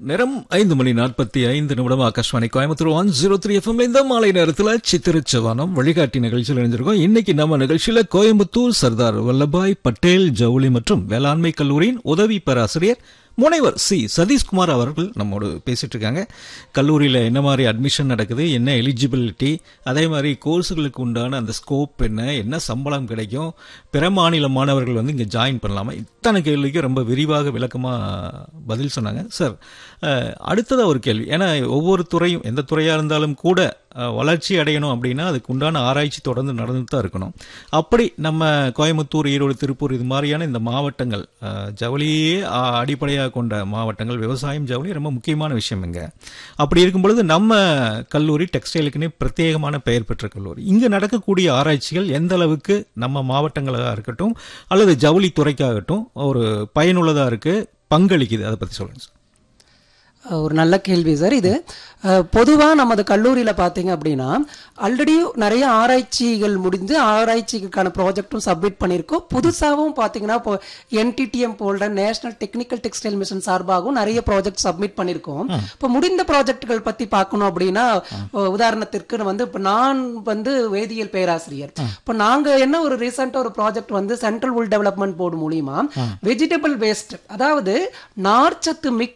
நேரம் ஐந்து மணி நாற்பத்தி ஐந்து நிமிடம் Akashvani Coimbatore one zero three FM இந்த மாலை நேரத்தில் சித்திரச்சவானம் வழிகாட்டி நிகழ்ச்சியில் இணைஞ்சிருக்கோம் இன்னைக்கு நம்ம நிகழ்ச்சியில கோயம்புத்தூர் சர்தார் வல்லபாய் பட்டேல் ஜவுளி மற்றும் வேளாண்மை கல்லூரியின் உதவி பேராசிரியர் முனைவர் சி சதீஷ்குமார் அவர்கள் நம்மோடு பேசிட்டு இருக்காங்க கல்லூரியில் என்ன மாதிரி அட்மிஷன் நடக்குது என்ன எலிஜிபிலிட்டி அதே மாதிரி கோர்ஸுகளுக்கு உண்டான அந்த ஸ்கோப் என்ன என்ன சம்பளம் கிடைக்கும் பிற மாநில மாணவர்கள் வந்து இங்கே ஜாயின் பண்ணலாமா இத்தனை கேள்விக்கு ரொம்ப விரிவாக விளக்கமாக பதில் சொன்னாங்க சார் அஹ், அடுத்ததா ஒரு கேள்வி ஏன்னா ஒவ்வொரு துறையும் எந்த துறையாக இருந்தாலும் கூட அஹ், வளர்ச்சி அடையணும் அப்படின்னா அதுக்கு உண்டான ஆராய்ச்சி தொடர்ந்து நடந்துட்டு தான் இருக்கணும் அப்படி நம்ம கோயம்புத்தூர் ஈரோடு திருப்பூர் இது மாதிரியான இந்த மாவட்டங்கள் அஹ், ஜவுளியே அஹ், அடிப்படையாக கொண்ட மாவட்டங்கள் விவசாயம் ஜவுளி ரொம்ப முக்கியமான விஷயம் இங்க அப்படி இருக்கும் பொழுது நம்ம கல்லூரி டெக்ஸ்டைலுக்குன்னே பிரத்யேகமான பெயர் பெற்ற கல்லூரி இங்கு நடக்கக்கூடிய ஆராய்ச்சிகள் எந்த அளவுக்கு நம்ம மாவட்டங்களாக இருக்கட்டும் அல்லது ஜவுளி துறைக்காகட்டும் ஒரு பயனுள்ளதா இருக்கு பங்களிக்குது அதை பத்தி சொல்லுங்க சார் அஹ் ஒரு நல்ல கேள்வி சார் இது பொதுவாக நமது கல்லூரியில் பார்த்தீங்க அப்படின்னா ஆல்ரெடி நிறைய ஆராய்ச்சிகள் முடிந்து ஆராய்ச்சிக்கான ப்ராஜெக்ட்டும் சப்மிட் பண்ணியிருக்கோம் புதுசாகவும் பார்த்தீங்கன்னா இப்போ என்டிடிஎம் போல்ட நேஷனல் டெக்னிக்கல் டெக்ஸ்டைல் மிஷன் சார்பாகவும் நிறைய ப்ராஜெக்ட் சப்மிட் பண்ணியிருக்கோம் இப்போ முடிந்த ப்ராஜெக்ட்கள் பற்றி பார்க்கணும் அப்படின்னா அஹ் உதாரணத்திற்கு வந்து இப்போ நான் வந்து வேதியியல் பேராசிரியர் இப்போ நாங்கள் என்ன ஒரு ரீசெண்டாக ஒரு ப்ராஜெக்ட் வந்து சென்ட்ரல் உள் டெவலப்மெண்ட் போர்டு மூலியமா வெஜிடபிள் வேஸ்ட் அதாவது நார்ச்சத்து மிக்க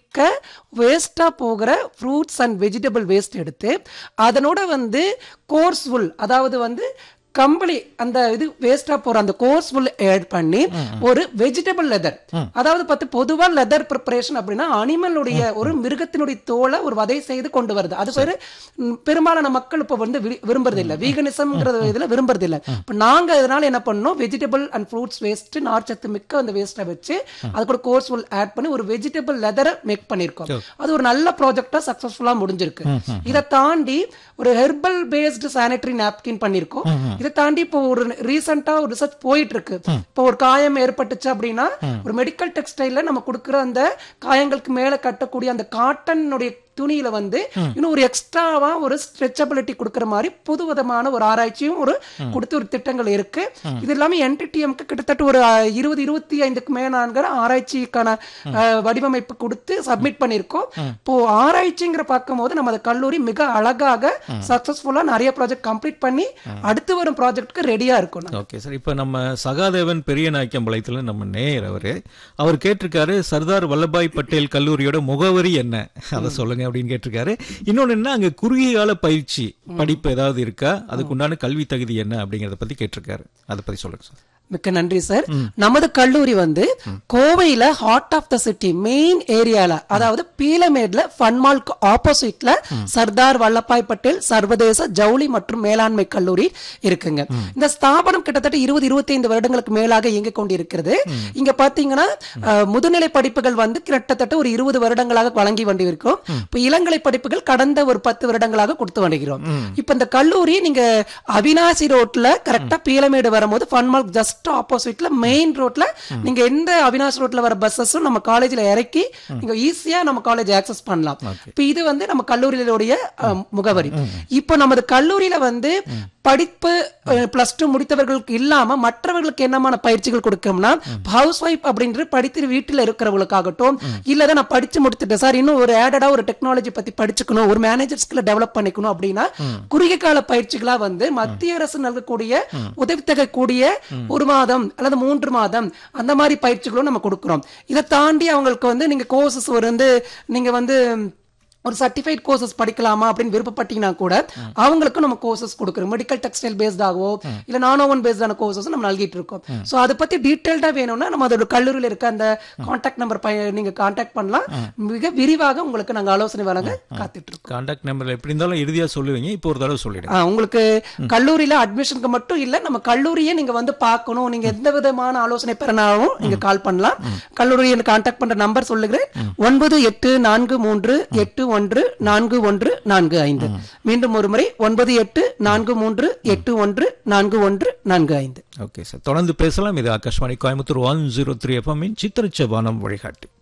வேஸ்டா போகிற ஃப்ரூட்ஸ் அண்ட் வெஜிடபிள் வேஸ்ட் எடுத்து அதனோட வந்து கோர்ஸ் உல் அதாவது வந்து கம்பளி அந்த இது வேஸ்டா போற அந்த கோர்ஸ் உல் ஆட் பண்ணி ஒரு வெஜிடபிள் லெதர் அதாவது பார்த்து பொதுவா லெதர் ப்ரிப்பரேஷன் அப்படின்னா அனிமலுடைய ஒரு மிருகத்தினுடைய தோலை ஒரு வதை செய்து கொண்டு வருது அது பேரு ம், பெரும்பாலான மக்கள் இப்ப வந்து வி- விரும்புறது இல்ல வீகனிசம்ங்கிற இதுல விரும்புறது இல்ல இப்ப நாங்க இதனால என்ன பண்ணோம் வெஜிடபிள் அண்ட் ஃப்ரூட்ஸ் வேஸ்ட் நார்ச்சத்து மிக்க அந்த வேஸ்ட்டை வச்சு அது கூட கோர்ஸ் உல் ஆட் பண்ணி ஒரு வெஜிடபிள் லெதரை மேக் பண்ணிருக்கோம் அது ஒரு நல்ல ப்ராஜெக்டா சக்சஸ்ஃபுல்லா முடிஞ்சிருக்கு இதை தாண்டி ஒரு ஹெர்பல் பேஸ்டு சானிட்டரி நாப்கின் பண்ணிருக்கோம் இதை தாண்டி இப்போ ஒரு ரீசெண்டா ஒரு ரிசர்ச் போயிட்டு இருக்கு இப்போ ஒரு காயம் ஏற்பட்டுச்சு அப்படின்னா ஒரு மெடிக்கல் டெக்ஸ்டைல்ல நம்ம கொடுக்குற அந்த காயங்களுக்கு மேல கட்டக்கூடிய அந்த காட்டனுடைய துணியில வந்து இன்னும் ஒரு எக்ஸ்ட்ராவா ஒரு ஸ்ட்ரெச்சபிலிட்டி கொடுக்குற மாதிரி புது விதமான ஒரு ஆராய்ச்சியும் ஒரு கொடுத்து ஒரு திட்டங்கள் இருக்கு இது எல்லாமே என்டிடிஎம்க்கு கிட்டத்தட்ட ஒரு அஹ், இருபது இருபத்தி ஐந்துக்கு மேலாங்கிற ஆராய்ச்சிக்கான அஹ், வடிவமைப்பு கொடுத்து சப்மிட் பண்ணியிருக்கோம் இப்போ ஆராய்ச்சிங்கிற பார்க்கும்போது நம்ம கல்லூரி மிக அழகாக சக்சஸ்ஃபுல்லா நிறைய ப்ராஜெக்ட் கம்ப்ளீட் பண்ணி அடுத்து வரும் ப்ராஜெக்ட்க்கு ரெடியா இருக்கும் நாங்க. ஓகே சார் இப்போ நம்ம சகாதேவன் பெரிய நாய்க்கம்பாளையத்தில் நம்ம நேயர் அவரு அவர் கேட்டிருக்காரு சர்தார் வல்லபாய் பட்டேல் கல்லூரியோட முகவரி என்ன அதை சொல்லுங்க அப்படின்னு கேட்டிருக்காரு இன்னொன்னு என்ன அங்க குறுகிய கால பயிற்சி படிப்பு ஏதாவது இருக்கா அதுக்கு உண்டான கல்வி தகுதி என்ன அப்படிங்கறத பத்தி கேட்டிருக்காரு அதை பத்தி சொல்லுங்க சார் மிக்க நன்றி சார் நமது கல்லூரி வந்து கோவையில heart of the city main ஏரியால அதாவது பீலமேட்ல ஃபன்மால்க்கு ஆப்போசிட்ல சர்தார் வல்லபாய் பட்டேல் சர்வதேச ஜவுளி மற்றும் மேலாண்மை கல்லூரி இருக்குங்க இந்த ஸ்தாபனம் கிட்டத்தட்ட இருபது இருபத்தி ஐந்து வருடங்களுக்கு மேலாக இயங்கிக் கொண்டிருக்கிறது இங்க பாத்தீங்கன்னா அஹ், முதுநிலை படிப்புகள் வந்து கிட்டத்தட்ட ஒரு இருபது வருடங்களாக வழங்கி கொண்டிருக்கிறோம் இப்போ இளங்கலை படிப்புகள் கடந்த ஒரு பத்து வருடங்களாக கொடுத்து வருகிறோம் இப்ப இந்த கல்லூரி நீங்க அவினாசி ரோட்ல கரெக்டா பீலமேடு வரும்போது ஃபன்மார்க் ஜஸ்ட் ஆப்போசிட்ல மெயின் ரோட்ல நீங்க எந்த அவினாசி ரோட்ல வர பஸ்ஸஸும் நம்ம காலேஜ்ல இறக்கி நீங்க ஈஸியா நம்ம காலேஜ் ஆக்சஸ் பண்ணலாம் இப்ப இது வந்து நம்ம கல்லூரியிலுடைய அஹ், முகவரி இப்போ நமது கல்லூரியில வந்து படிப்பு பிளஸ் டூ முடித்தவர்களுக்கு இல்லாம மற்றவர்களுக்கு என்னமான பயிற்சிகள் கொடுக்கோம்னா ஹவுஸ் ஒய்ஃப் அப்படின்றது படித்து வீட்டில் இருக்கிறவங்களுக்காகட்டும் இல்ல நான் படிச்சு முடித்துட்டேன் சார் இன்னும் ஒரு ஆடடா ஒரு டெக்னாலஜி பத்தி படிச்சுக்கணும் ஒரு மேனேஜர் ஸ்கில்ல டெவலப் பண்ணிக்கணும் அப்படின்னா குறுகிய கால பயிற்சிகளா வந்து மத்திய அரசு நல்கக்கூடிய உதவித்தொகை கூடிய ஒரு மாதம் அல்லது மூன்று மாதம் அந்த மாதிரி பயிற்சிகளும் நம்ம கொடுக்கிறோம் இதை தாண்டி அவங்களுக்கு வந்து நீங்க கோர்சஸ் வந்து நீங்க வந்து ஒரு சர்டிஃபைட் கோர்சஸ் படிக்கலாமா அப்படின்னு விருப்பப்பட்டீங்கன்னா கூட அவங்களுக்கும் நம்ம கோர்சஸ் கொடுக்குறோம் மெடிக்கல் டெக்ஸ்டைல் பேஸ்டாகவோ இல்ல நான் ஓவன் பேஸ்டான கோர்சஸ் நம்ம நல்கிட்டு இருக்கோம் ஸோ அதை பத்தி டீட்டெயில்டா வேணும்னா நம்ம அதோட கல்லூரியில் இருக்க அந்த கான்டாக்ட் நம்பர் நீங்க கான்டாக்ட் பண்ணலாம் மிக விரிவாக உங்களுக்கு நாங்க ஆலோசனை வழங்க காத்துட்டு இருக்கோம் கான்டாக்ட் நம்பர் எப்படி இருந்தாலும் இறுதியா சொல்லுவீங்க இப்போ ஒரு தடவை சொல்லிடுங்க ஆ, உங்களுக்கு கல்லூரியில அட்மிஷனுக்கு மட்டும் இல்ல நம்ம கல்லூரியை நீங்க வந்து பார்க்கணும் நீங்க எந்த விதமான ஆலோசனை பெறனாலும் நீங்க கால் பண்ணலாம் கல்லூரியை கான்டாக்ட் பண்ற நம்பர் சொல்லுகிறேன் ஒன்பது எட்டு நான்கு மூன்று எட்டு ஒன்று நான்கு ஒன்று நான்கு ஐந்து மீண்டும் ஒரு முறை ஒன்பது எட்டு நான்கு மூன்று எட்டு ஒன்று நான்கு ஒன்று நான்கு ஐந்து ஓகே சார் தொடர்ந்து பேசலாம் இது Akashvani Coimbatore one zero three FM சித்திரச்ச வானம் வழிகாட்டி